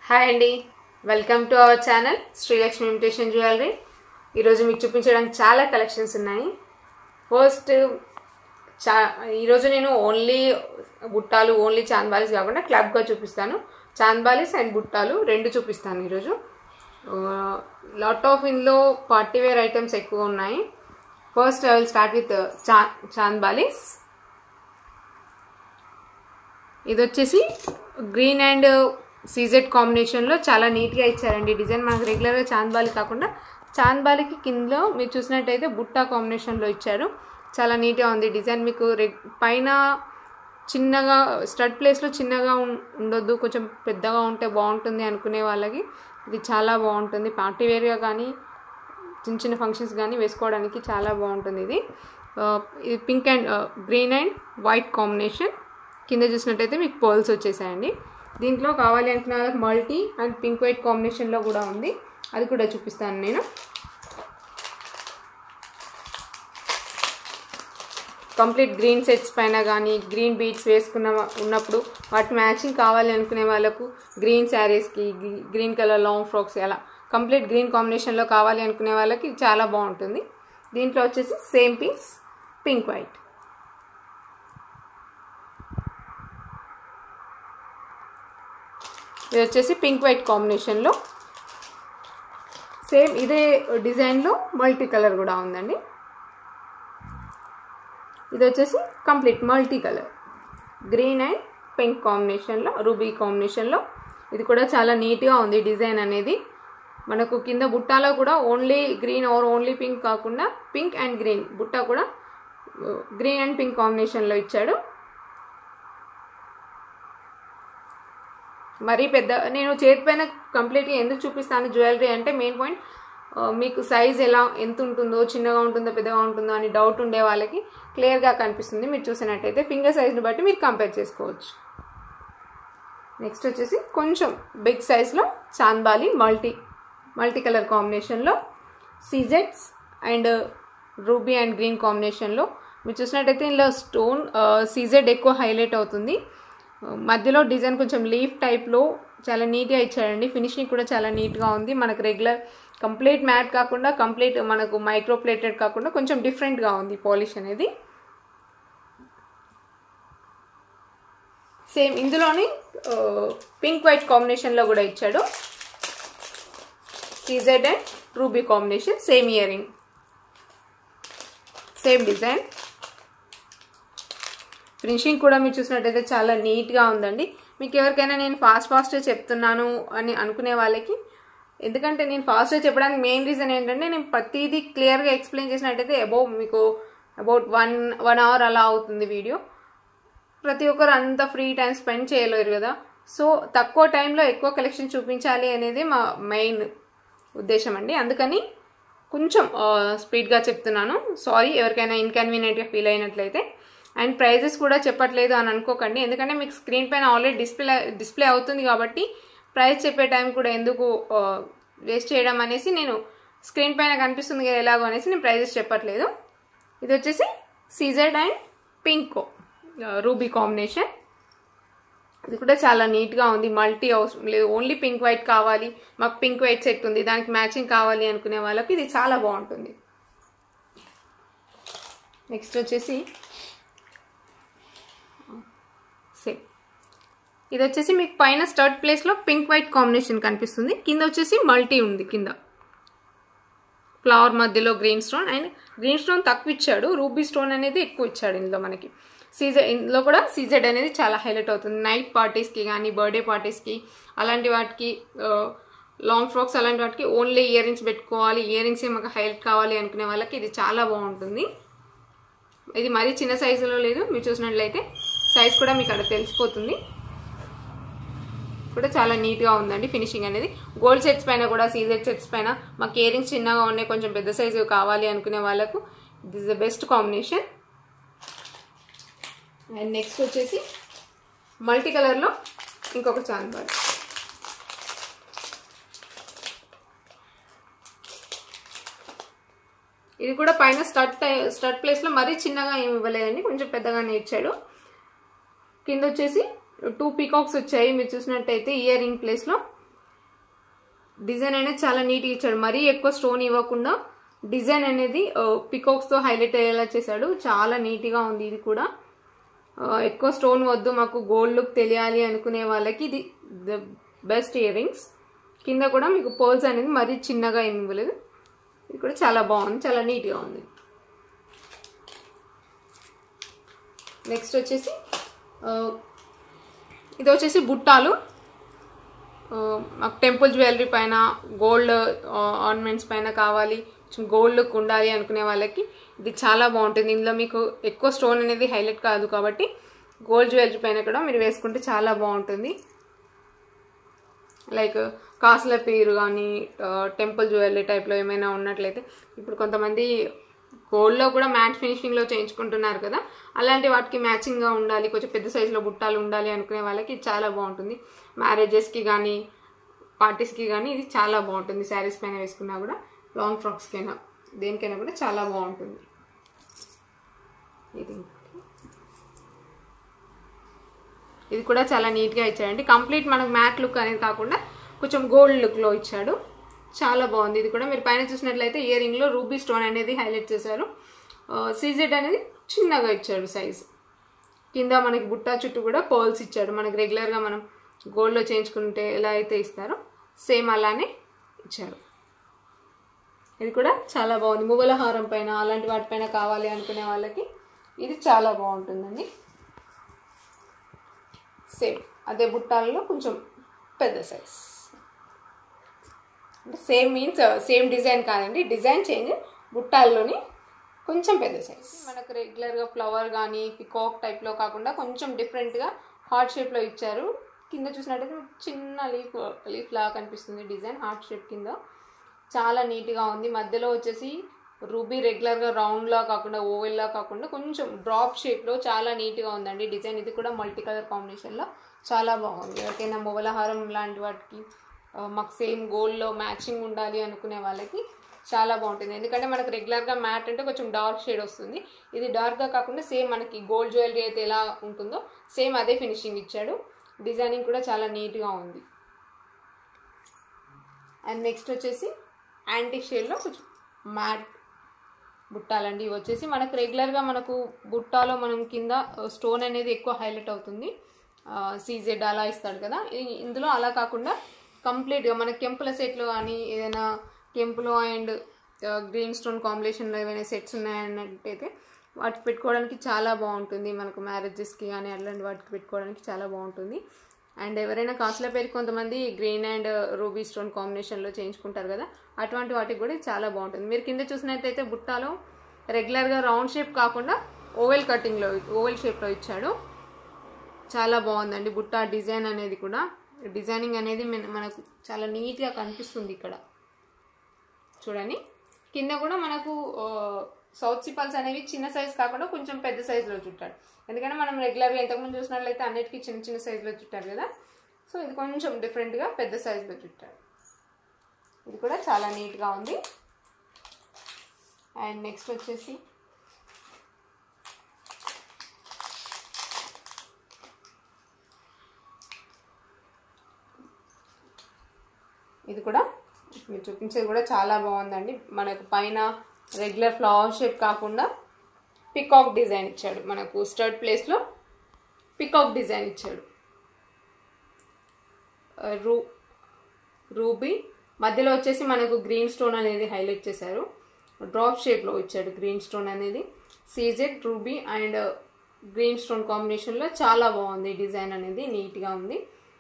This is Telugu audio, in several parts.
హాయ్ అండి welcome to our channel Srilakshmi imitation jewellery ఈరోజు మీకు చూపించడానికి చాలా కలెక్షన్స్ ఉన్నాయి ఫస్ట్ చా ఈరోజు నేను ఓన్లీ బుట్టాలు ఓన్లీ చాంద్బాలీస్ కాకుండా క్లబ్గా చూపిస్తాను చాంద్బాలీస్ అండ్ బుట్టాలు రెండు చూపిస్తాను ఈరోజు లాట్ ఆఫ్ ఇందులో పార్టీ వేర్ ఐటమ్స్ ఎక్కువ ఉన్నాయి first I will start with చా చాంద్బాలీస్ ఇది వచ్చేసి గ్రీన్ అండ్ సీజెడ్ కాంబినేషన్లో చాలా నీట్గా ఇచ్చారండి డిజైన్ మనకు రెగ్యులర్గా చాంద్బాలి కాకుండా చాంద్బాలికి కిందలో మీరు చూసినట్టయితే బుట్టా కాంబినేషన్లో ఇచ్చారు చాలా నీట్గా ఉంది డిజైన్ మీకు రెగ్ పైన చిన్నగా స్టడ్ ప్లేస్లో చిన్నగా ఉం- ఉండొద్దు కొంచెం పెద్దగా ఉంటే బాగుంటుంది అనుకునే వాళ్ళకి ఇది చాలా బాగుంటుంది పార్టీ వేర్గా కానీ చిన్న చిన్న ఫంక్షన్స్ కానీ వేసుకోవడానికి చాలా బాగుంటుంది ఇది ఆ, ఇది pink and green and white combination కింద చూసినట్టయితే మీకు పర్ల్స్ వచ్చేసాయండి దీంట్లో కావాలి అనుకున్న వాళ్ళకి మల్టీ అండ్ పింక్ వైట్ కాంబినేషన్లో కూడా ఉంది అది కూడా చూపిస్తాను నేను కంప్లీట్ గ్రీన్ సెట్స్ పైన కానీ గ్రీన్ బీట్స్ వేసుకున్న ఉన్నప్పుడు వాటి మ్యాచింగ్ కావాలి అనుకునే వాళ్ళకు గ్రీన్ శారీస్కి గ్రీన్ కలర్ లాంగ్ ఫ్రాక్స్ అలా కంప్లీట్ గ్రీన్ కాంబినేషన్లో కావాలి అనుకునే వాళ్ళకి ఇది చాలా బాగుంటుంది దీంట్లో వచ్చేసి సేమ్ పీస్ పింక్ వైట్ ఇది వచ్చేసి పింక్ వైట్ కాంబినేషన్లో సేమ్ ఇదే డిజైన్లో మల్టీ కలర్ కూడా ఉందండి ఇది వచ్చేసి complete multi colour green and pink కాంబినేషన్లో రూబీ కాంబినేషన్లో ఇది కూడా చాలా నీట్గా ఉంది డిజైన్ అనేది మనకు కింద బుట్టాలో కూడా only green or only pink కాకుండా పింక్ అండ్ గ్రీన్ బుట్ట కూడా గ్రీన్ అండ్ పింక్ కాంబినేషన్లో ఇచ్చాడు మరీ పెద్ద నేను చేతి పైన కంప్లీట్గా ఎందుకు చూపిస్తాను జ్యువెలరీ అంటే మెయిన్ పాయింట్ మీకు సైజ్ ఎలా ఎంత ఉంటుందో చిన్నగా ఉంటుందో పెద్దగా ఉంటుందో అని డౌట్ ఉండే వాళ్ళకి క్లియర్గా కనిపిస్తుంది మీరు చూసినట్టయితే ఫింగర్ సైజ్ని బట్టి మీరు కంపేర్ చేసుకోవచ్చు నెక్స్ట్ వచ్చేసి కొంచెం బిగ్ సైజ్లో చాందాలి మల్టీ మల్టీ కలర్ కాంబినేషన్లో సీజెట్స్ అండ్ రూబీ అండ్ గ్రీన్ కాంబినేషన్లో మీరు చూసినట్టయితే ఇందులో స్టోన్ సీజెడ్ ఎక్కువ హైలైట్ అవుతుంది మధ్యలో డిజైన్ కొంచెం లీఫ్ టైప్లో చాలా నీట్గా ఇచ్చాడండి ఫినిషింగ్ కూడా చాలా నీట్గా ఉంది మనకు రెగ్యులర్ కంప్లీట్ మ్యాట్ కాకుండా కంప్లీట్ మనకు మైక్రో ప్లేటెడ్ కాకుండా కొంచెం డిఫరెంట్గా ఉంది పాలిష్ అనేది సేమ్ ఇందులోని పింక్ వైట్ కాంబినేషన్లో కూడా ఇచ్చాడు CZ and ruby combination same earring same design finishing కూడా మీరు చూసినట్టయితే చాలా నీట్గా ఉందండి మీకు ఎవరికైనా నేను ఫాస్ట్ ఫాస్ట్గా చెప్తున్నాను అని అనుకునే వాళ్ళకి ఎందుకంటే నేను ఫాస్ట్గా చెప్పడానికి మెయిన్ రీజన్ ఏంటంటే నేను ప్రతిదీ క్లియర్గా ఎక్స్ప్లెయిన్ చేసినట్టయితే అబౌవ్ మీకు అబౌట్ వన్ వన్ అవర్ అలా అవుతుంది వీడియో ప్రతి ఒక్కరు అంత ఫ్రీ టైం స్పెండ్ చేయలేరు కదా సో తక్కువ టైంలో ఎక్కువ కలెక్షన్ చూపించాలి అనేది మా మెయిన్ ఉద్దేశం అండి అందుకని కొంచెం స్పీడ్గా చెప్తున్నాను సారీ ఎవరికైనా ఇన్కన్వీనియంట్గా ఫీల్ అయినట్లయితే అండ్ ప్రైజెస్ కూడా చెప్పట్లేదు అని అనుకోకండి ఎందుకంటే మీకు స్క్రీన్ పైన ఆల్రెడీ డిస్ప్లే డిస్ప్లే అవుతుంది కాబట్టి ప్రైస్ చెప్పే టైం కూడా ఎందుకు వేస్ట్ చేయడం అనేసి నేను స్క్రీన్ పైన కనిపిస్తుంది కదా ఎలాగో అనేసి నేను ప్రైజెస్ చెప్పట్లేదు ఇది వచ్చేసి CZ and pink ruby combination ఇది కూడా చాలా నీట్గా ఉంది మల్టీ అవసరం లేదు ఓన్లీ పింక్ వైట్ కావాలి మాకు పింక్ వైట్ సెట్ ఉంది దానికి మ్యాచింగ్ కావాలి అనుకునే వాళ్ళకి ఇది చాలా బాగుంటుంది నెక్స్ట్ వచ్చేసి సేమ్ ఇది వచ్చేసి మీకు పైన స్టర్ట్ ప్లేస్లో పింక్ వైట్ కాంబినేషన్ కనిపిస్తుంది కింద వచ్చేసి మల్టీ ఉంది కింద ఫ్లవర్ మధ్యలో green stone and green stone తక్కువ ఇచ్చాడు రూబీ స్టోన్ అనేది ఎక్కువ ఇచ్చాడు ఇందులో మనకి సీజెడ్ ఇందులో కూడా సీజెడ్ అనేది చాలా హైలైట్ అవుతుంది నైట్ పార్టీస్కి కానీ బర్త్డే పార్టీస్కి అలాంటి వాటికి లాంగ్ ఫ్రాక్స్ అలాంటి వాటికి ఓన్లీ ఇయర్ రింగ్స్ పెట్టుకోవాలి ఇయర్ రింగ్సే మాకు హైలైట్ కావాలి అనుకునే వాళ్ళకి ఇది చాలా బాగుంటుంది ఇది మరీ చిన్న సైజులో లేదు మీరు చూసినట్లయితే సైజ్ కూడా మీకు అక్కడ తెలిసిపోతుంది కూడా చాలా నీట్గా ఉందండి ఫినిషింగ్ అనేది గోల్డ్ సెట్స్ పైన కూడా సీజెడ్ సెట్స్ పైన మాకు ఇయరింగ్స్ చిన్నగా ఉన్నాయి కొంచెం పెద్ద సైజు కావాలి అనుకునే వాళ్ళకు this the best combination and next వచ్చేసి మల్టీ కలర్లో ఇంకొక చాంద్బార్ ఇది కూడా పైన స్టడ్ స్టడ్ ప్లేస్లో మరీ చిన్నగా ఏమి ఇవ్వలేదండి కొంచెం పెద్దగానే ఇచ్చాడు కింద వచ్చేసి టూ పీకాక్స్ వచ్చాయి మీరు చూసినట్టయితే ఇయర్ రింగ్ ప్లేస్లో డిజైన్ అనేది చాలా నీట్గా ఇచ్చాడు మరీ ఎక్కువ స్టోన్ ఇవ్వకుండా డిజైన్ అనేది పికాక్స్తో హైలైట్ అయ్యేలా చేశాడు చాలా నీట్గా ఉంది ఇది కూడా ఆ, ఎక్కువ స్టోన్ వద్దు మాకు గోల్డ్ లుక్ తెలియాలి అనుకునే వాళ్ళకి ఇది ద బెస్ట్ ఇయర్ రింగ్స్ కింద కూడా మీకు పోల్స్ అనేది మరీ చిన్నగా ఏమి ఇవ్వలేదు ఇది కూడా చాలా బాగుంది చాలా నీట్గా ఉంది నెక్స్ట్ వచ్చేసి ఆ, ఇది వచ్చేసి బుట్టాలు ఆ, మాకు టెంపుల్ జ్యువెలరీ పైన గోల్డ్ ఆర్నమెంట్స్ పైన కావాలి కొంచెం గోల్డ్ లుక్ ఉండాలి అనుకునే వాళ్ళకి ఇది చాలా బాగుంటుంది ఇందులో మీకు ఎక్కువ స్టోన్ అనేది హైలైట్ కాదు కాబట్టి గోల్డ్ జ్యువెలరీ పైన కూడా మీరు వేసుకుంటే చాలా బాగుంటుంది లైక్ కాసుల పేరు కానీ టెంపుల్ జ్యువెలరీ టైప్లో ఏమైనా ఉన్నట్లయితే ఇప్పుడు కొంతమంది గోల్డ్లో కూడా మ్యాట్ ఫినిషింగ్లో చేయించుకుంటున్నారు కదా అలాంటి వాటికి మ్యాచింగ్గా ఉండాలి కొంచెం పెద్ద సైజులో బుట్టాలు ఉండాలి అనుకునే వాళ్ళకి ఇది చాలా బాగుంటుంది మ్యారేజెస్కి కానీ పార్టీస్కి కానీ ఇది చాలా బాగుంటుంది శారీస్ పైన వేసుకున్నా కూడా లాంగ్ ఫ్రాక్స్కైనా దేనికైనా కూడా చాలా బాగుంటుంది ఇది ఇది కూడా చాలా నీట్గా ఇచ్చాడండి కంప్లీట్ మనకు మ్యాట్ లుక్ అనేది కాకుండా కొంచెం గోల్డ్ లుక్లో ఇచ్చాడు చాలా బాగుంది ఇది కూడా మీరు పైన చూసినట్లయితే ఇయర్ రింగ్లో రూబీ స్టోన్ అనేది హైలైట్ చేశారు సీజెడ్ అనేది చిన్నగా ఇచ్చాడు సైజ్ కింద మనకి బుట్ట చుట్టూ కూడా పర్ల్స్ ఇచ్చాడు మనకి రెగ్యులర్గా మనం గోల్డ్లో చేయించుకుంటే ఎలా అయితే ఇస్తారో సేమ్ అలానే ఇచ్చారు ఇది కూడా చాలా బాగుంది మువ్వల హారం పైన అలాంటి వాటిపైన కావాలి అనుకునే వాళ్ళకి ఇది చాలా బాగుంటుందండి సేమ్ అదే బుట్టాలలో కొంచెం పెద్ద సైజ్ అంటే సేమ్ మీన్స్ సేమ్ డిజైన్ కాదండి డిజైన్ చేంజ్ బుట్టాల్లోని కొంచెం పెద్ద సైజ్ మనకు రెగ్యులర్గా ఫ్లవర్ కానీ పికాక్ టైప్లో కాకుండా కొంచెం డిఫరెంట్గా హార్ట్ షేప్లో ఇచ్చారు కింద చూసినట్టయితే మీకు చిన్న లీఫ్ లీఫ్ లాగా కనిపిస్తుంది డిజైన్ హార్ట్ షేప్ కింద చాలా నీట్గా ఉంది మధ్యలో వచ్చేసి రూబీ రెగ్యులర్గా రౌండ్లా కాకుండా ఓవెల్లా కాకుండా కొంచెం డ్రాప్ షేప్లో చాలా నీట్గా ఉందండి డిజైన్ ఇది కూడా మల్టీ కలర్ కాంబినేషన్లో చాలా బాగుంది ఎవరికైనా మొగలహారం లాంటి వాటికి ఆ, మాకు సేమ్ గోల్డ్లో మ్యాచింగ్ ఉండాలి అనుకునే వాళ్ళకి చాలా బాగుంటుంది ఎందుకంటే మనకు రెగ్యులర్గా మ్యాట్ అంటే కొంచెం డార్క్ షేడ్ వస్తుంది ఇది డార్క్గా కాకుండా సేమ్ మనకి గోల్డ్ జ్యువెలరీ అయితే ఎలా ఉంటుందో సేమ్ అదే ఫినిషింగ్ ఇచ్చాడు డిజైనింగ్ కూడా చాలా నీట్గా ఉంది అండ్ నెక్స్ట్ వచ్చేసి యాంటిక్ షేడ్లో కొంచెం మ్యాట్ బుట్టాలండి ఇవి వచ్చేసి మనకు రెగ్యులర్గా మనకు బుట్టాలో మనం కింద స్టోన్ అనేది ఎక్కువ హైలైట్ అవుతుంది సీజెడ్ అలా ఇస్తాడు కదా ఇ- ఇందులో అలా కాకుండా కంప్లీట్గా మన కెంపుల సెట్లో కానీ ఏదైనా కెంపులో అండ్ గ్రీన్ స్టోన్ కాంబినేషన్లో ఏమైనా సెట్స్ ఉన్నాయన్నట్టయితే వాటికి పెట్టుకోవడానికి చాలా బాగుంటుంది మనకు మ్యారేజెస్కి కానీ అట్లాంటి వాటికి పెట్టుకోవడానికి చాలా బాగుంటుంది అండ్ ఎవరైనా కాసుల పేరు కొంతమంది గ్రీన్ అండ్ రూబీ స్టోన్ కాంబినేషన్లో చేయించుకుంటారు కదా అటువంటి వాటికి కూడా ఇది చాలా బాగుంటుంది మీరు కింద చూసినట్టయితే బుట్టాలో రెగ్యులర్గా రౌండ్ షేప్ కాకుండా ఓవెల్ కటింగ్లో ఓవెల్ షేప్లో ఇచ్చాడు చాలా బాగుందండి బుట్ట డిజైన్ అనేది కూడా డిజైనింగ్ అనేది మన- మనకు చాలా నీట్గా కనిపిస్తుంది ఇక్కడ చూడండి కింద కూడా మనకు ఆ, సౌత్ సిపల్స్ అనేవి చిన్న సైజ్ కాకుండా కొంచెం పెద్ద సైజులో చుట్టాడు ఎందుకంటే మనం రెగ్యులర్గా ఇంతకుముందు చూసినట్లయితే అన్నిటికీ చిన్న చిన్న సైజులో చుట్టారు కదా సో ఇది కొంచెం డిఫరెంట్గా పెద్ద సైజులో చుట్టాడు ఇది కూడా చాలా నీట్గా ఉంది అండ్ నెక్స్ట్ వచ్చేసి ఇది కూడా మీరు చూపించేది కూడా చాలా బాగుందండి మనకు పైన రెగ్యులర్ ఫ్లవర్ షేప్ కాకుండా పికాక్ డిజైన్ ఇచ్చాడు మనకు స్టర్ట్ ప్లేస్లో పికాక్ డిజైన్ ఇచ్చాడు ఆ, రూ రూబీ మధ్యలో వచ్చేసి మనకు గ్రీన్ స్టోన్ అనేది హైలైట్ చేశారు డ్రాప్ షేప్లో ఇచ్చాడు గ్రీన్ స్టోన్ అనేది CZ ruby and green stone కాంబినేషన్లో చాలా బాగుంది డిజైన్ అనేది నీట్గా ఉంది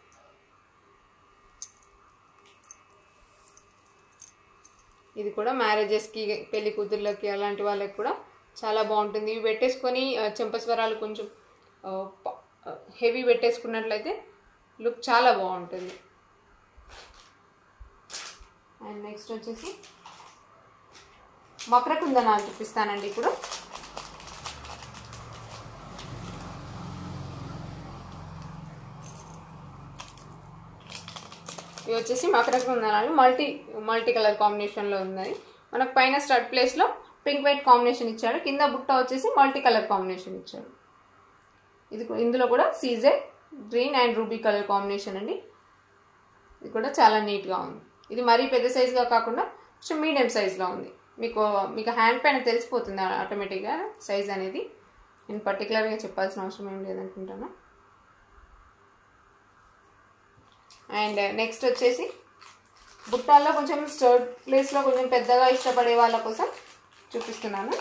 ఇది కూడా మ్యారేజెస్కి పెళ్లి కూతుర్లకి అలాంటి వాళ్ళకి కూడా చాలా బాగుంటుంది ఇవి పెట్టేసుకొని ఆ, చెంపస్వరాలు కొంచెం హెవీ పెట్టేసుకున్నట్లయితే లుక్ చాలా బాగుంటుంది అండ్ నెక్స్ట్ వచ్చేసి మకర కుందనాలు చూపిస్తానండి ఇప్పుడు ఇవి వచ్చేసి మకర కుందనాలు మల్టీ మల్టీ కలర్ కాంబినేషన్లో ఉన్నాయి మనకు పైన స్టడ్ ప్లేస్లో పింక్ వైట్ కాంబినేషన్ ఇచ్చాడు కింద బుట్ట వచ్చేసి మల్టీ కలర్ కాంబినేషన్ ఇచ్చాడు ఇది కూ- ఇందులో కూడా CZ green and ruby colour combination అండి ఇది కూడా చాలా నీట్గా ఉంది ఇది మరీ పెద్ద సైజుగా కాకుండా కొంచెం మీడియం సైజులో ఉంది మీకు మీకు హ్యాండ్ పైన తెలిసిపోతుంది ఆటోమేటిక్గా సైజ్ అనేది నేను పర్టికులర్గా చెప్పాల్సిన అవసరం ఏం లేదనుకుంటాను అండ్ నెక్స్ట్ వచ్చేసి బుట్టాల్లో కొంచెం స్టర్డ్ ప్లేస్లో కొంచెం పెద్దగా ఇష్టపడే వాళ్ళ కోసం చూపిస్తున్నాను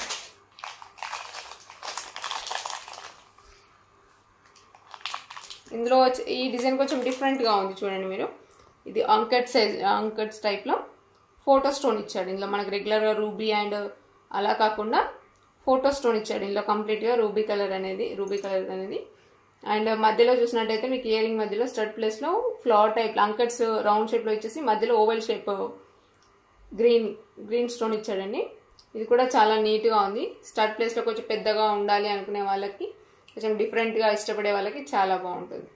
ఇందులో వచ్చి- ఈ డిజైన్ కొంచెం డిఫరెంట్గా ఉంది చూడండి మీరు ఇది అంకట్ సైజ్ అంకట్స్ టైప్లో ఫోటో స్టోన్ ఇచ్చాడు ఇందులో మనకు రెగ్యులర్గా రూబీ అండ్ అలా కాకుండా ఫోటో స్టోన్ ఇచ్చాడు ఇందులో కంప్లీట్గా రూబీ కలర్ అనేది రూబీ కలర్ అనేది అండ్ మధ్యలో చూసినట్టయితే మీకు ఇయరింగ్ మధ్యలో స్టడ్ ప్లేస్లో ఫ్లవర్ టైప్ అంకట్స్ రౌండ్ షేప్లో ఇచ్చేసి మధ్యలో oval shape green green stone ఇచ్చాడండి ఇది కూడా చాలా నీట్గా ఉంది స్టడ్ ప్లేస్లో కొంచెం పెద్దగా ఉండాలి అనుకునే వాళ్ళకి కొంచెం డిఫరెంట్గా ఇష్టపడే వాళ్ళకి చాలా బాగుంటుంది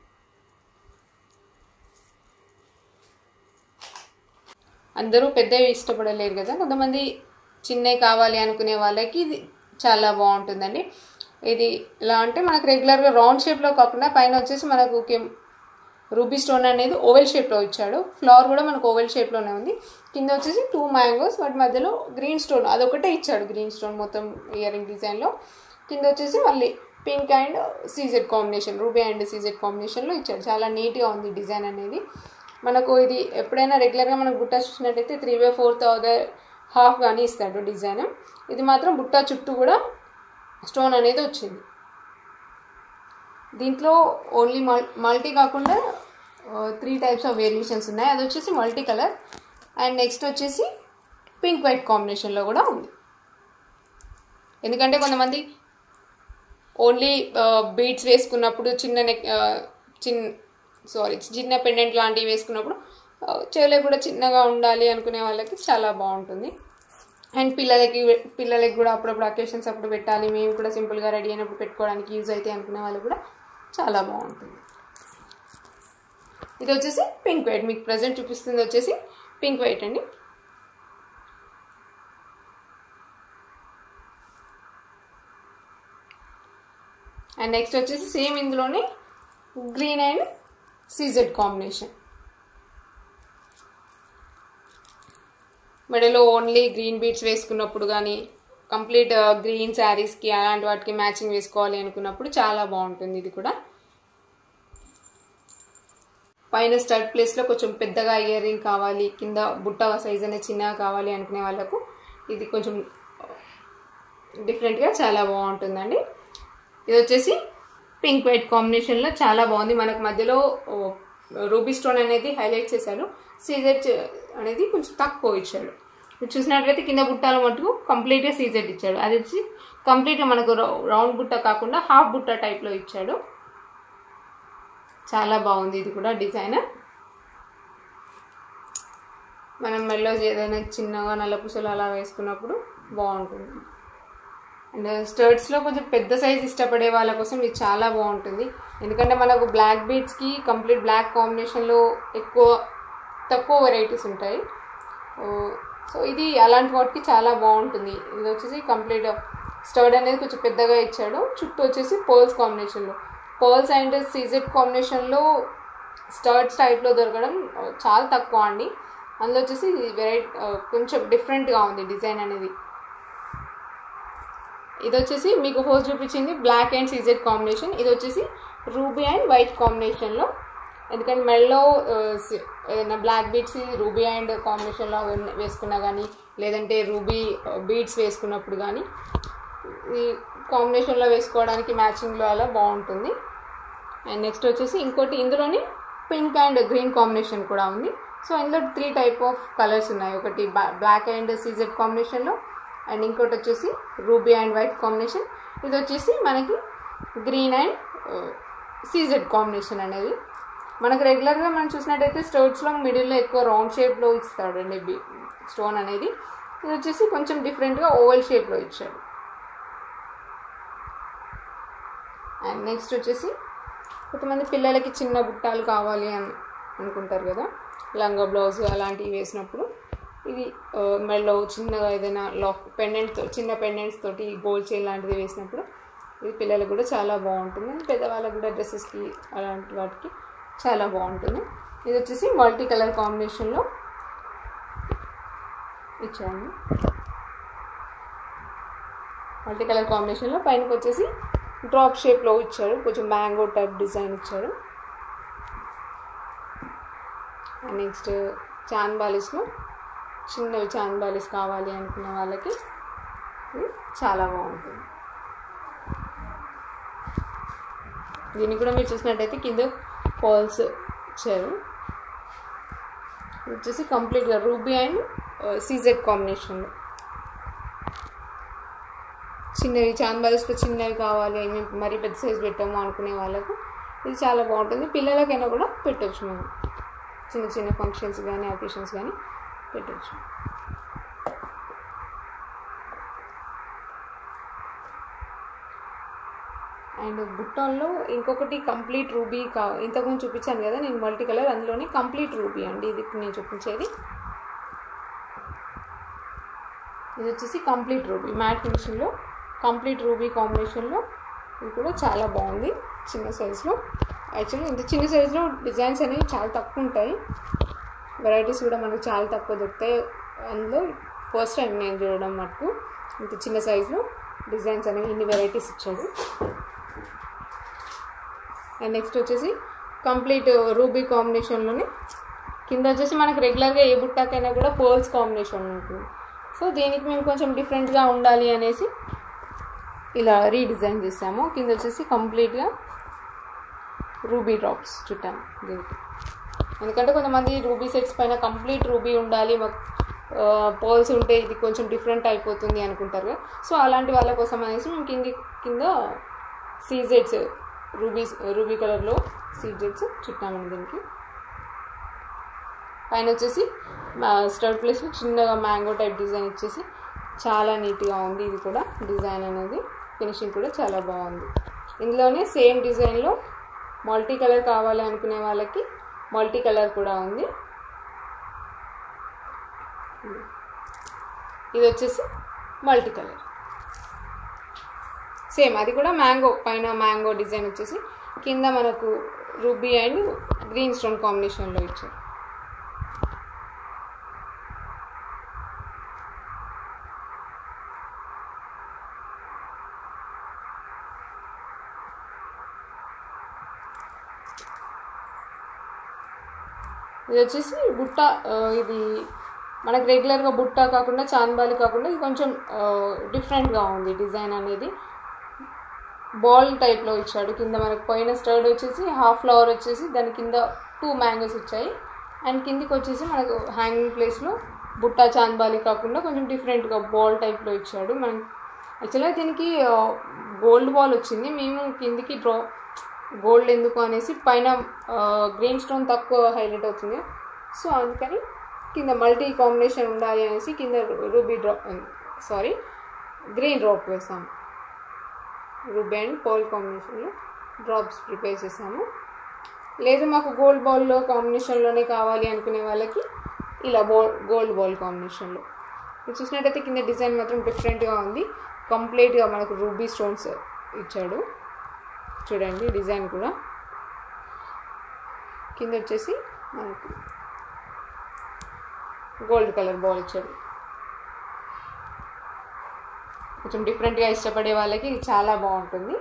అందరూ పెద్దవి ఇష్టపడలేరు కదా కొంతమంది చిన్నవి కావాలి అనుకునే వాళ్ళకి ఇది చాలా బాగుంటుందండి ఇది ఎలా అంటే మనకు రెగ్యులర్గా రౌండ్ షేప్లో కాకుండా పైన వచ్చేసి మనకు కెమ్- రూబీ స్టోన్ అనేది ఓవెల్ షేప్లో ఇచ్చాడు ఫ్లవర్ కూడా మనకు ఓవెల్ షేప్లోనే ఉంది కింద వచ్చేసి టూ మ్యాంగోస్ వాటి మధ్యలో గ్రీన్ స్టోన్ అదొకటే ఇచ్చాడు గ్రీన్ స్టోన్ మొత్తం ఇయర్ రింగ్ డిజైన్లో కింద వచ్చేసి మళ్ళీ pink and CZ combination ruby and CZ కాంబినేషన్లో ఇచ్చాడు చాలా నీట్గా ఉంది డిజైన్ అనేది మనకు ఇది ఎప్పుడైనా రెగ్యులర్గా మనకు బుట్ట చూసినట్టయితే three by fourth other half కానీ ఇస్తాడు డిజైన్ ఇది మాత్రం బుట్ట చుట్టూ కూడా స్టోన్ అనేది వచ్చింది దీంట్లో ఓన్లీ మల్ మల్టీ కాకుండా త్రీ టైప్స్ ఆఫ్ వేరియేషన్స్ ఉన్నాయి అది వచ్చేసి మల్టీ కలర్ అండ్ నెక్స్ట్ వచ్చేసి పింక్ వైట్ కాంబినేషన్లో కూడా ఉంది ఎందుకంటే కొంతమంది ఓన్లీ బీడ్స్ వేసుకున్నప్పుడు చిన్న నెక్ చిన్న సారీ చిన్న పెండెంట్ లాంటివి వేసుకున్నప్పుడు చెవులే కూడా చిన్నగా ఉండాలి అనుకునే వాళ్ళకి చాలా బాగుంటుంది అండ్ పిల్లలకి పిల్లలకి కూడా అప్పుడప్పుడు అకేషన్స్ అప్పుడు పెట్టాలి మేము కూడా సింపుల్గా రెడీ అయినప్పుడు పెట్టుకోవడానికి యూజ్ అయితే అనుకునే వాళ్ళు కూడా చాలా బాగుంటుంది ఇది వచ్చేసి పింక్ వైట్ మీకు ప్రజెంట్ చూపిస్తుంది వచ్చేసి పింక్ వైట్ అండి అండ్ నెక్స్ట్ వచ్చేసి సేమ్ ఇందులోనే గ్రీన్ అండ్ సీజెడ్ కాంబినేషన్ మెడలో ఓన్లీ గ్రీన్ బీట్స్ వేసుకున్నప్పుడు కానీ కంప్లీట్ గ్రీన్ శారీస్కి అలాంటి వాటికి మ్యాచింగ్ వేసుకోవాలి అనుకున్నప్పుడు చాలా బాగుంటుంది ఇది కూడా పైన స్టడ్ ప్లేస్లో కొంచెం పెద్దగా ఇయర్ రింగ్ కావాలి కింద బుట్ట సైజ్ అనేది చిన్నగా కావాలి అనుకునే వాళ్ళకు ఇది కొంచెం డిఫరెంట్గా చాలా బాగుంటుందండి ఇది వచ్చేసి పింక్ వైట్ కాంబినేషన్లో చాలా బాగుంది మనకు మధ్యలో రూబీ స్టోన్ అనేది హైలైట్ చేశారు సీజెడ్ అనేది కొంచెం తక్కువ ఇచ్చాడు మీరు చూసినట్లయితే కింద బుట్టాల మటుకు కంప్లీట్గా సీజెడ్ ఇచ్చాడు అది వచ్చి కంప్లీట్గా మనకు రౌండ్ బుట్ట కాకుండా హాఫ్ బుట్ట టైప్లో ఇచ్చాడు చాలా బాగుంది ఇది కూడా డిజైన్ మనం మెల్లో ఏదైనా చిన్నగా నల్ల పూసలు అలా వేసుకున్నప్పుడు బాగుంటుంది అండ్ స్టర్ట్స్లో కొంచెం పెద్ద సైజ్ ఇష్టపడే వాళ్ళ కోసం ఇది చాలా బాగుంటుంది ఎందుకంటే మనకు బ్లాక్ బీడ్స్కి కంప్లీట్ బ్లాక్ కాంబినేషన్లో ఎక్కువ తక్కువ వెరైటీస్ ఉంటాయి సో ఇది అలాంటి వాటికి చాలా బాగుంటుంది ఇది వచ్చేసి కంప్లీట్ స్టర్డ్ అనేది కొంచెం పెద్దగా ఇచ్చాడు చుట్టూ వచ్చేసి పర్ల్స్ కాంబినేషన్లో పర్ల్స్ అండ్ సీజెడ్ కాంబినేషన్లో స్టర్ట్స్ టైప్లో దొరకడం చాలా తక్కువ అండి అందులో వచ్చేసి వెరైటీ కొంచెం డిఫరెంట్గా ఉంది డిజైన్ అనేది ఇది వచ్చేసి మీకు ఫోర్ చూపించింది బ్లాక్ అండ్ సీజెడ్ కాంబినేషన్ ఇది వచ్చేసి రూబీ అండ్ వైట్ కాంబినేషన్లో ఎందుకంటే మెడలో ఏదైనా బ్లాక్ బీడ్స్ రూబీ అండ్ కాంబినేషన్లో వేసుకున్నా కానీ లేదంటే రూబీ బీడ్స్ వేసుకున్నప్పుడు కానీ ఈ కాంబినేషన్లో వేసుకోవడానికి మ్యాచింగ్లో అలా బాగుంటుంది అండ్ నెక్స్ట్ వచ్చేసి ఇంకోటి ఇందులోనే పింక్ అండ్ గ్రీన్ కాంబినేషన్ కూడా ఉంది సో ఇందులో త్రీ టైప్ ఆఫ్ కలర్స్ ఉన్నాయి ఒకటి బ్లాక్ అండ్ సీజెడ్ కాంబినేషన్లో అండ్ ఇంకోటి వచ్చేసి రూబీ అండ్ వైట్ కాంబినేషన్ ఇది వచ్చేసి మనకి గ్రీన్ అండ్ సీజెడ్ కాంబినేషన్ అనేది మనకు రెగ్యులర్గా మనం చూసినట్టయితే స్టోర్స్లో మిడిల్లో ఎక్కువ రౌండ్ షేప్లో ఇస్తాడండి బి స్టోన్ అనేది ఇది వచ్చేసి కొంచెం డిఫరెంట్గా ఓవెల్ షేప్లో ఇచ్చాడు అండ్ నెక్స్ట్ వచ్చేసి కొంతమంది పిల్లలకి చిన్న బుట్టాలు కావాలి అని అనుకుంటారు కదా లంగా బ్లౌజ్ అలాంటివి వేసినప్పుడు ఇది మెడలో చిన్నగా ఏదైనా లాక్ పెండెంట్ చిన్న పెండెంట్స్ తోటి గోల్డ్ చైన్ లాంటిది వేసినప్పుడు ఇది పిల్లలకు కూడా చాలా బాగుంటుంది పెద్దవాళ్ళకు కూడా డ్రెస్సెస్కి అలాంటి వాటికి చాలా బాగుంటుంది ఇది వచ్చేసి మల్టీ కలర్ కాంబినేషన్లో ఇచ్చాను మల్టీ కలర్ కాంబినేషన్లో పైనకి వచ్చేసి డ్రాప్ షేప్లో ఇచ్చాడు కొంచెం మ్యాంగో టైప్ డిజైన్ ఇచ్చాడు నెక్స్ట్ చాన్ బాలిస్లో చిన్నవి చాన్ బాలిస్ కావాలి అనుకున్న వాళ్ళకి ఇది చాలా బాగుంటుంది దీన్ని కూడా మీరు చూసినట్టయితే కింద పాల్స్ ఇచ్చారు ఇది వచ్చేసి కంప్లీట్గా రూబీ అండ్ సీజెడ్ కాంబినేషన్లో చిన్నవి చాంబాలిస్లో చిన్నవి కావాలి మేము మరీ పెద్ద సైజ్ పెట్టాము అనుకునే వాళ్ళకు ఇది చాలా బాగుంటుంది పిల్లలకైనా కూడా పెట్టవచ్చు మేము చిన్న చిన్న ఫంక్షన్స్ కానీ అకేషన్స్ కానీ పెట్టవచ్చు అండ్ బుట్టాల్లో ఇంకొకటి కంప్లీట్ రూబీ కా ఇంతకుముందు చూపించాను కదా నేను మల్టీ కలర్ అందులోనే కంప్లీట్ రూబీ అండి ఇది ఇప్పుడు నేను చూపించేది ఇది వచ్చేసి కంప్లీట్ రూబీ మ్యాట్ ఫినిషింగ్లో కంప్లీట్ రూబీ కాంబినేషన్లో ఇది కూడా చాలా బాగుంది చిన్న సైజులో యాక్చువల్లీ ఇంత చిన్న సైజులో డిజైన్స్ అనేవి చాలా తక్కువ ఉంటాయి వెరైటీస్ కూడా మనకు చాలా తక్కువ దొరుకుతాయి అందులో ఫస్ట్ టైం నేను చూడడం మటుకు ఇంత చిన్న సైజులో డిజైన్స్ అనేవి ఇన్ని వెరైటీస్ ఇచ్చాడు అండ్ నెక్స్ట్ వచ్చేసి కంప్లీట్ రూబీ కాంబినేషన్లోనే కింద వచ్చేసి మనకు రెగ్యులర్గా ఏ బుట్టాకైనా కూడా పర్ల్స్ కాంబినేషన్ ఉంటుంది సో దీనికి మేము కొంచెం డిఫరెంట్గా ఉండాలి అనేసి ఇలా రీడిజైన్ చేసాము కింద వచ్చేసి కంప్లీట్గా రూబీ డ్రాప్స్ చుట్టాము దీనికి ఎందుకంటే కొంతమంది రూబీ సెట్స్ పైన కంప్లీట్ రూబీ ఉండాలి పోల్స్ ఉంటే ఇది కొంచెం డిఫరెంట్ అయిపోతుంది అనుకుంటారు సో అలాంటి వాళ్ళ కోసం అనేసి మేము కింది కింద సీజెడ్స్ రూబీ రూబీ కలర్లో సీజెడ్స్ చుట్టామండి దీనికి పైన వచ్చేసి స్టడ్ ప్లేస్ చిన్నగా మ్యాంగో టైప్ డిజైన్ ఇచ్చేసి చాలా నీట్గా ఉంది ఇది కూడా డిజైన్ అనేది ఫినిషింగ్ కూడా చాలా బాగుంది ఇందులోనే సేమ్ డిజైన్లో మల్టీ కలర్ కావాలి అనుకునే వాళ్ళకి మల్టీ కలర్ కూడా ఉంది ఇది వచ్చేసి మల్టీ కలర్ సేమ్ అది కూడా మ్యాంగో పైన మ్యాంగో డిజైన్ వచ్చేసి కింద మనకు రూబీ అండ్ గ్రీన్ స్టోన్ కాంబినేషన్లో ఇచ్చారు ఇది వచ్చేసి బుట్ట ఇది మనకు రెగ్యులర్గా బుట్ట కాకుండా చాందాలి కాకుండా ఇది కొంచెం డిఫరెంట్గా ఉంది డిజైన్ అనేది బాల్ టైప్లో ఇచ్చాడు కింద మనకు పైన స్టర్డ్ వచ్చేసి హాఫ్ ఫ్లవర్ వచ్చేసి దాని కింద టూ మ్యాంగోస్ వచ్చాయి అండ్ కిందికి వచ్చేసి మనకు హ్యాంగింగ్ ప్లేస్లో బుట్ట చాందాలి కాకుండా కొంచెం డిఫరెంట్గా బాల్ టైప్లో ఇచ్చాడు మనం యాక్చువల్గా దీనికి గోల్డ్ బాల్ వచ్చింది మేము కిందికి డ్రా గోల్డ్ ఎందుకు అనేసి పైన గ్రీన్ స్టోన్ తక్కువ హైలైట్ అవుతుంది సో అందుకని కింద మల్టీ కాంబినేషన్ ఉండాలి అనేసి కింద ruby drop sorry green drop వేసాము రూబీ అండ్ పోల్ కాంబినేషన్లో డ్రాప్స్ ప్రిపేర్ చేసాము లేదు మాకు గోల్డ్ బాల్లో కాంబినేషన్లోనే కావాలి అనుకునే వాళ్ళకి ఇలా బోల్ గోల్డ్ బాల్ కాంబినేషన్లో మీరు చూసినట్టయితే కింద డిజైన్ మాత్రం డిఫరెంట్గా ఉంది కంప్లీట్గా మనకు రూబీ స్టోన్స్ ఇచ్చాడు చూడండి డిజైన్ కూడా కింద వచ్చేసి మనకు గోల్డ్ కలర్ బాల్ ఇచ్చాడు కొంచెం డిఫరెంట్గా ఇష్టపడే వాళ్ళకి ఇది చాలా బాగుంటుంది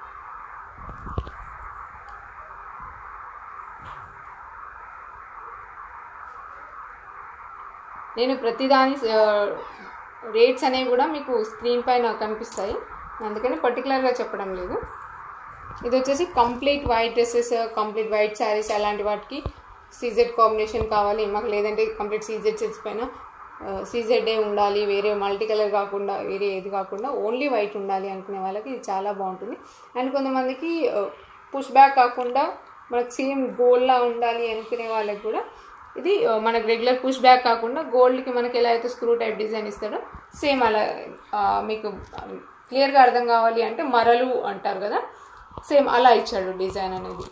నేను ప్రతిదాని రేట్స్ అనేవి కూడా మీకు స్క్రీన్ పైన కనిపిస్తాయి అందుకని పర్టికులర్గా చెప్పడం లేదు ఇది వచ్చేసి complete white dresses complete white sarees అలాంటి వాటికి సీజెడ్ కాంబినేషన్ కావాలి మాకు లేదంటే కంప్లీట్ సీజెడ్ సెట్స్ పైన సీజెడ్ ఉండాలి వేరే మల్టీ కలర్ కాకుండా వేరే ఏది కాకుండా ఓన్లీ వైట్ ఉండాలి అనుకునే వాళ్ళకి ఇది చాలా బాగుంటుంది అండ్ కొంతమందికి పుష్ బ్యాక్ కాకుండా మనకు సేమ్ గోల్డ్లా ఉండాలి అనుకునే వాళ్ళకి కూడా ఇది మనకు రెగ్యులర్ పుష్ బ్యాక్ కాకుండా గోల్డ్కి మనకి ఎలా అయితే స్క్రూ టైప్ డిజైన్ ఇస్తాడో సేమ్ అలా మీకు క్లియర్గా అర్థం కావాలి అంటే మరలు అంటారు కదా సేమ్ అలా ఇచ్చాడు డిజైన్ అనేది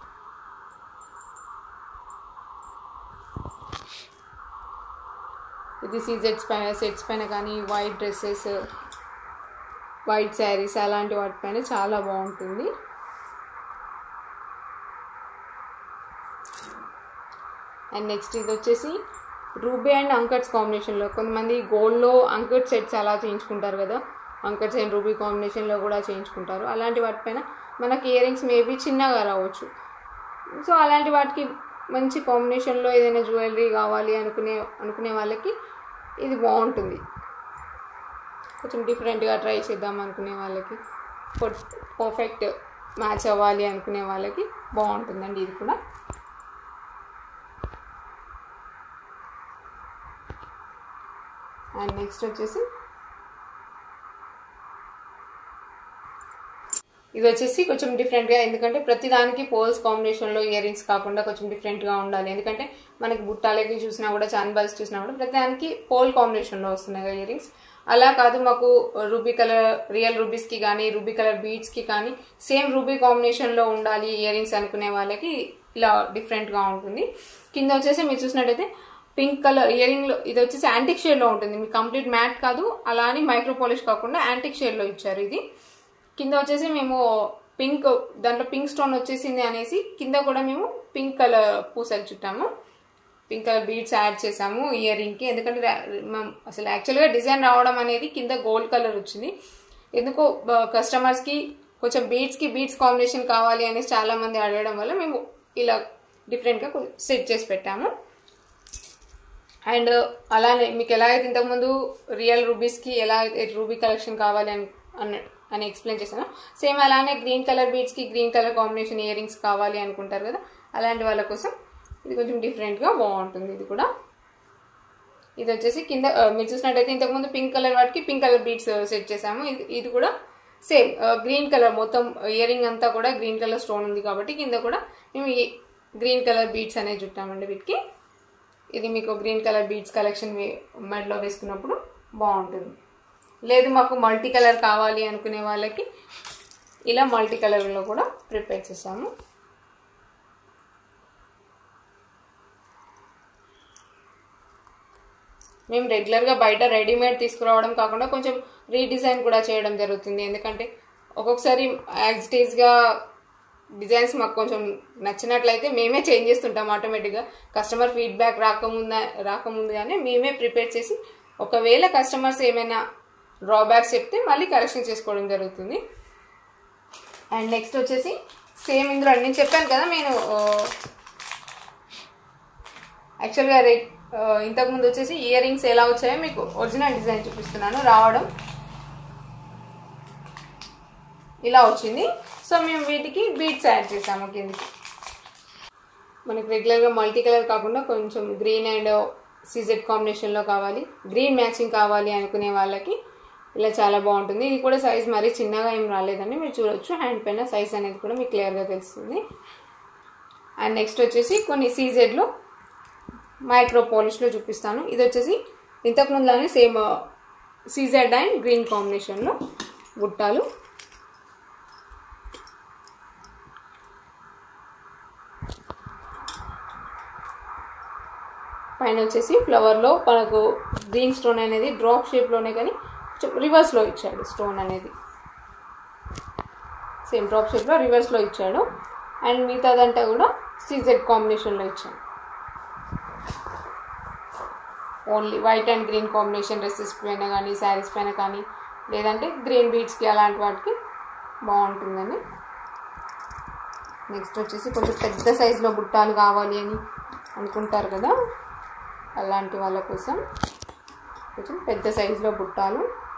ఇది సీజెట్స్ పైన సెట్స్ పైన కానీ వైట్ డ్రెస్సెస్ వైట్ శారీస్ అలాంటి వాటిపైన చాలా బాగుంటుంది అండ్ నెక్స్ట్ ఇది వచ్చేసి రూబీ అండ్ అంకట్స్ కాంబినేషన్లో కొంతమంది గోల్డ్లో అంకట్ సెట్స్ అలా చేయించుకుంటారు కదా అంకట్స్ అండ్ రూబీ కాంబినేషన్లో కూడా చేయించుకుంటారు అలాంటి వాటిపైన మనకి ఇయర్ రింగ్స్ మేబీ చిన్నగా రావచ్చు సో అలాంటి వాటికి మంచి కాంబినేషన్లో ఏదైనా జ్యువెలరీ కావాలి అనుకునే అనుకునే వాళ్ళకి ఇది బాగుంటుంది కొంచెం డిఫరెంట్గా ట్రై చేద్దాం అనుకునే వాళ్ళకి పర్ఫెక్ట్ మ్యాచ్ అవ్వాలి అనుకునే వాళ్ళకి బాగుంటుందండి ఇది కూడా అండ్ నెక్స్ట్ వచ్చేసి ఇది వచ్చేసి కొంచెం డిఫరెంట్గా ఎందుకంటే ప్రతి దానికి పోల్స్ కాంబినేషన్లో ఇయర్ రింగ్స్ కాకుండా కొంచెం డిఫరెంట్గా ఉండాలి ఎందుకంటే మనకి బుట్టాలకి చూసినా కూడా చాన్బాల్స్ చూసినా కూడా ప్రతి దానికి పోల్ కాంబినేషన్లో వస్తున్నాయి కదా ఇయర్ రింగ్స్ అలా కాదు మాకు రూబీ కలర్ రియల్ రూబీస్కి కానీ రూబీ కలర్ బీడ్స్కి కానీ సేమ్ రూబీ కాంబినేషన్లో ఉండాలి ఇయర్ రింగ్స్ అనుకునే వాళ్ళకి ఇలా డిఫరెంట్గా ఉంటుంది కింద వచ్చేసి మీరు చూసినట్టయితే పింక్ కలర్ ఇయర్ రింగ్లో ఇది వచ్చేసి యాంటిక్ షేడ్లో ఉంటుంది మీకు కంప్లీట్ మ్యాట్ కాదు అలా అని మైక్రో పాలిష్ కాకుండా యాంటిక్ షేడ్లో ఇచ్చారు ఇది కింద వచ్చేసి మేము పింక్ దాంట్లో పింక్ స్టోన్ వచ్చేసింది అనేసి కింద కూడా మేము పింక్ కలర్ పూసలు చుట్టాము పింక్ కలర్ బీడ్స్ యాడ్ చేసాము ఇయర్ రింగ్కి ఎందుకంటే అసలు యాక్చువల్గా డిజైన్ రావడం అనేది కింద గోల్డ్ కలర్ వచ్చింది ఎందుకో కస్టమర్స్కి కొంచెం బీడ్స్కి బీడ్స్ కాంబినేషన్ కావాలి అనేసి చాలా మంది అడగడం వల్ల మేము ఇలా డిఫరెంట్గా సెట్ చేసి పెట్టాము అండ్ అలానే మీకు ఎలా అయితే ఇంతకుముందు రియల్ రూబీస్కి ఎలా అయితే రూబీ కలెక్షన్ కావాలి అని అన్న అని ఎక్స్ప్లెయిన్ చేశాను సేమ్ అలానే గ్రీన్ కలర్ బీడ్స్కి green colour combination ear rings కావాలి అనుకుంటారు కదా అలాంటి వాళ్ళ కోసం ఇది కొంచెం డిఫరెంట్గా బాగుంటుంది ఇది కూడా ఇది వచ్చేసి కింద మీరు చూసినట్టయితే ఇంతకుముందు పింక్ కలర్ వాటికి పింక్ కలర్ బీడ్స్ సెట్ చేసాము ఇది ఇది కూడా సేమ్ గ్రీన్ కలర్ మొత్తం ఇయర్ రింగ్ అంతా కూడా గ్రీన్ కలర్ స్టోన్ ఉంది కాబట్టి కింద కూడా మేము ఈ గ్రీన్ కలర్ బీడ్స్ అనేది చుట్టామండి వీటికి ఇది మీకు గ్రీన్ కలర్ బీడ్స్ కలెక్షన్ మెడలో వేసుకున్నప్పుడు బాగుంటుంది లేదు మాకు మల్టీ కలర్ కావాలి అనుకునే వాళ్ళకి ఇలా మల్టీ కలర్లో కూడా ప్రిపేర్ చేసాము మేము రెగ్యులర్గా బయట రెడీమేడ్ తీసుకురావడం కాకుండా కొంచెం రీడిజైన్ కూడా చేయడం జరుగుతుంది ఎందుకంటే ఒక్కొక్కసారి యాక్సిటీస్గా డిజైన్స్ మాకు కొంచెం నచ్చినట్లయితే మేమే చేంజ్ చేస్తుంటాం ఆటోమేటిక్గా కస్టమర్ ఫీడ్బ్యాక్ రాకముందా రాకముందుగానే మేమే ప్రిపేర్ చేసి ఒకవేళ కస్టమర్స్ ఏమైనా డ్రాబ్యాక్స్ చెప్తే మళ్ళీ కరెక్షన్ చేసుకోవడం జరుగుతుంది అండ్ నెక్స్ట్ వచ్చేసి సేమ్ ఇందులో నేను చెప్పాను కదా నేను యాక్చువల్గా రే ఇంతకుముందు వచ్చేసి ఇయర్ రింగ్స్ ఎలా వచ్చాయో మీకు ఒరిజినల్ డిజైన్ చూపిస్తున్నాను రావడం ఇలా వచ్చింది సో మేము వీటికి బీట్స్ యాడ్ చేసాము కిందికి మనకి రెగ్యులర్గా మల్టీ కలర్ కాకుండా కొంచెం గ్రీన్ అండ్ సీజెడ్ కాంబినేషన్లో కావాలి గ్రీన్ మ్యాచింగ్ కావాలి అనుకునే వాళ్ళకి ఇలా చాలా బాగుంటుంది ఇది కూడా సైజ్ మరీ చిన్నగా ఏం రాలేదండి మీరు చూడొచ్చు హ్యాండ్ పైన సైజ్ అనేది కూడా మీకు క్లియర్గా తెలుస్తుంది అండ్ నెక్స్ట్ వచ్చేసి కొన్ని సీజెడ్లో మైక్రో పాలిష్లో చూపిస్తాను ఇది వచ్చేసి ఇంతకుముందులానే సేమ్ సీజెడ్ అండ్ గ్రీన్ కాంబినేషన్లో బుట్టాలు పైన వచ్చేసి ఫ్లవర్లో మనకు గ్రీన్ స్టోన్ అనేది డ్రాప్ షేప్లోనే కానీ కొంచెం రివర్స్లో ఇచ్చాడు స్టోన్ అనేది సేమ్ డ్రాప్ షేప్లో రివర్స్లో ఇచ్చాడు అండ్ మిగతాదంతా కూడా సీజెడ్ కాంబినేషన్లో ఇచ్చాడు only white and green combination dresses పైన కానీ శారీస్ పైన కానీ లేదంటే గ్రీన్ బీడ్స్కి అలాంటి వాటికి బాగుంటుందని నెక్స్ట్ వచ్చేసి కొంచెం పెద్ద సైజులో బుట్టాలు కావాలి అని అనుకుంటారు కదా అలాంటి వాళ్ళ కోసం కొంచెం పెద్ద సైజులో బుట్టాలు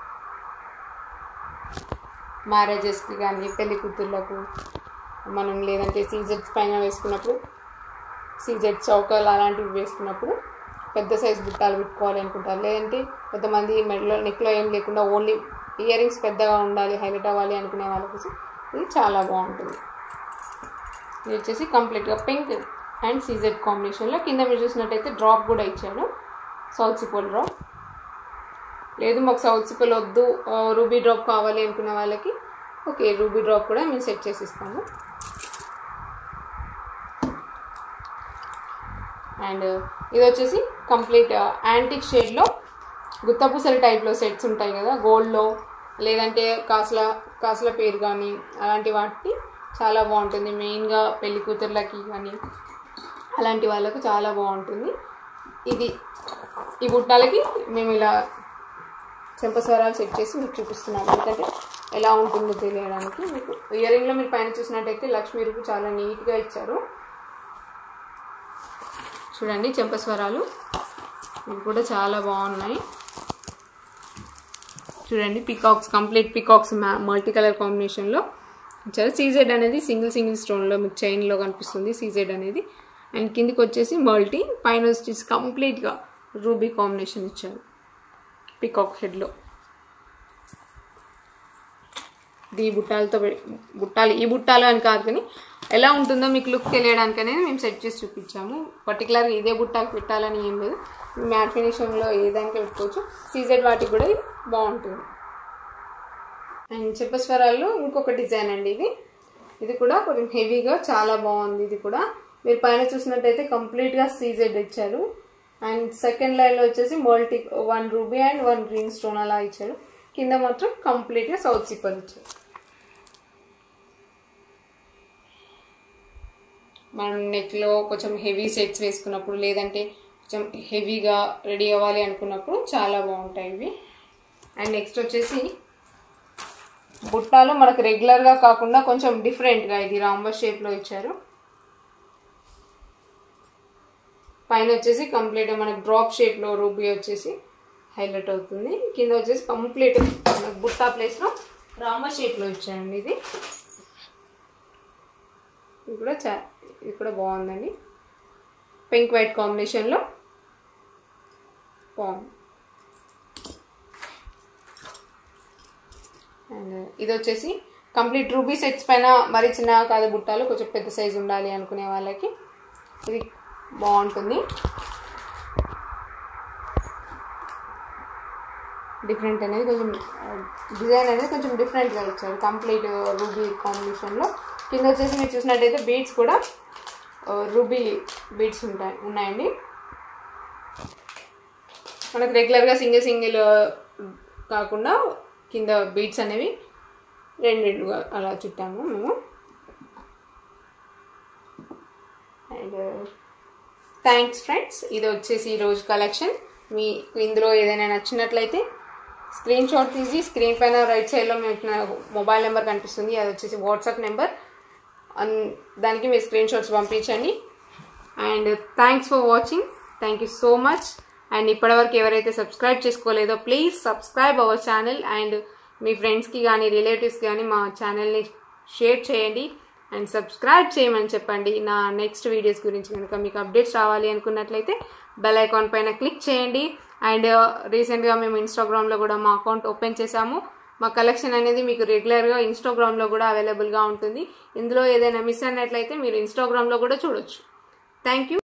మ్యారేజెస్కి కానీ పెళ్లి కూతుర్లకు మనం లేదంటే సీజెట్స్ పైన వేసుకున్నప్పుడు సీజెట్ చౌకలు అలాంటివి వేసుకున్నప్పుడు పెద్ద సైజ్ బుట్టాలు పెట్టుకోవాలి అనుకుంటారు లేదంటే కొంతమంది మెడలో నెక్లో ఏం లేకుండా ఓన్లీ ఇయర్ రింగ్స్ పెద్దగా ఉండాలి హైలైట్ అవ్వాలి అనుకునే వాళ్ళ కోసం ఇది చాలా బాగుంటుంది ఇది వచ్చేసి కంప్లీట్గా పింక్ అండ్ సీజెడ్ కాంబినేషన్లో కింద మీరు చూసినట్టయితే డ్రాప్ కూడా ఇచ్చాడు సౌత్ సిపోల్ డ్రాప్ లేదు మాకు సౌత్ సిపోల్ వద్దు రూబీ డ్రాప్ కావాలి అనుకునే వాళ్ళకి ఓకే రూబీ డ్రాప్ కూడా మేము సెట్ చేసి ఇస్తాము అండ్ ఇది వచ్చేసి కంప్లీట్ యాంటిక్ షేడ్లో గుత్తపూసల టైప్లో సెట్స్ ఉంటాయి కదా గోల్డ్లో లేదంటే కాసుల కాసుల పేరు కానీ అలాంటి వాటికి చాలా బాగుంటుంది మెయిన్గా పెళ్లి కూతుర్లకి కానీ అలాంటి వాళ్ళకు చాలా బాగుంటుంది ఇది ఈ బుట్టాలకి మేము ఇలా చెంపస్వరాలు సెట్ చేసి మీకు చూపిస్తున్నాను ఎందుకంటే ఎలా ఉంటుందో తెలియడానికి మీకు ఇయర్ రింగ్లో మీరు పైన చూసినట్టయితే లక్ష్మీ రూపు చాలా నీట్గా ఇచ్చారు చూడండి చెంపస్వరాలు ఇవి కూడా చాలా బాగున్నాయి చూడండి peacocks complete peacocks multi colour కాంబినేషన్లో ఇచ్చారు సీజెడ్ అనేది సింగిల్ సింగిల్ స్టోన్లో మీకు చైన్లో కనిపిస్తుంది సీజెడ్ అనేది అండ్ కిందికి వచ్చేసి మల్టీ పైన వచ్చేసి కంప్లీట్గా రూబీ కాంబినేషన్ ఇచ్చారు పికాక్ హెడ్లో ఈ బుట్టాలతో పె- బుట్టాలు ఈ బుట్టాలు అని కాదు కానీ ఎలా ఉంటుందో మీకు లుక్ తెలియడానికి అనేది మేము సెట్ చేసి చూపించాము పర్టికులర్గా ఇదే బుట్టాలు పెట్టాలని ఏం లేదు మ్యాట్ ఫినిషింగ్లో ఏదానికి పెట్టుకోవచ్చు సీజెడ్ వాటికి కూడా ఇది బాగుంటుంది అండ్ చెప్పస్వరాల్లో ఇంకొక డిజైన్ అండి ఇది ఇది కూడా కొంచెం హెవీగా చాలా బాగుంది ఇది కూడా మీరు పైన చూసినట్టయితే కంప్లీట్గా సీజెడ్ ఇచ్చారు అండ్ సెకండ్ లైన్లో వచ్చేసి multi one ruby and one green stone అలా ఇచ్చారు కింద మాత్రం కంప్లీట్గా సౌత్ సిప్పర్ ఇచ్చారు మనం నెక్లో కొంచెం హెవీ సెట్స్ వేసుకున్నప్పుడు లేదంటే కొంచెం హెవీగా రెడీ అవ్వాలి అనుకున్నప్పుడు చాలా బాగుంటాయి ఇవి అండ్ నెక్స్ట్ వచ్చేసి బుట్టాలు మనకు రెగ్యులర్గా కాకుండా కొంచెం డిఫరెంట్గా ఇది రాంబ షేప్లో ఇచ్చారు పైన వచ్చేసి కంప్లీట్ మనకు డ్రాప్ షేప్లో రూబీ వచ్చేసి హైలైట్ అవుతుంది కింద వచ్చేసి కంప్లీట్ మనకు బుట్టా ప్లేస్లో రామ షేప్లో ఇచ్చారండి ఇది ఇది కూడా చా ఇది కూడా బాగుందండి పింక్ వైట్ కాంబినేషన్లో బాగుంది అండ్ ఇది వచ్చేసి కంప్లీట్ రూబీ సెట్స్ పైన మరి చిన్న కాదు బుట్టాలు కొంచెం పెద్ద సైజు ఉండాలి అనుకునే వాళ్ళకి ఇది బాగుంటుంది డిఫరెంట్ అనేది కొంచెం డిజైన్ అనేది కొంచెం డిఫరెంట్గా ఇచ్చారు కంప్లీట్ రూబీ కాంబినేషన్లో కింద వచ్చేసి మీరు చూసినట్టయితే బీడ్స్ కూడా రూబీ బీడ్స్ ఉంటాయి ఉన్నాయండి మనకు రెగ్యులర్గా సింగిల్ సింగిల్ కాకుండా కింద బీడ్స్ అనేవి రెండు రెండుగా అలా చుట్టాము మేము అండ్ థ్యాంక్స్ ఫ్రెండ్స్ ఇది వచ్చేసి ఈరోజు కలెక్షన్ మీకు ఇందులో ఏదైనా నచ్చినట్లయితే స్క్రీన్ షాట్ తీసి స్క్రీన్ పైన రైట్ సైడ్లో మీకు నా మొబైల్ నెంబర్ కనిపిస్తుంది అది వచ్చేసి వాట్సాప్ నెంబర్ అన్ దానికి మీరు స్క్రీన్ షాట్స్ పంపించండి and thanks for watching thank you so much and ఇప్పటివరకు ఎవరైతే సబ్స్క్రైబ్ చేసుకోలేదో please subscribe our channel and మీ ఫ్రెండ్స్కి కానీ రిలేటివ్స్కి కానీ మా ఛానల్ని షేర్ చేయండి అండ్ సబ్స్క్రైబ్ చేయమని చెప్పండి నా నెక్స్ట్ వీడియోస్ గురించి కనుక మీకు అప్డేట్స్ రావాలి అనుకున్నట్లయితే బెల్ ఐకాన్ పైన క్లిక్ చేయండి అండ్ రీసెంట్గా మేము ఇన్స్టాగ్రామ్లో కూడా మా అకౌంట్ ఓపెన్ చేసాము మా కలెక్షన్ అనేది మీకు రెగ్యులర్గా ఇన్స్టాగ్రామ్లో కూడా అవైలబుల్గా ఉంటుంది ఇందులో ఏదైనా మిస్ అయినట్లయితే మీరు ఇన్స్టాగ్రామ్లో కూడా చూడొచ్చు థ్యాంక్ యూ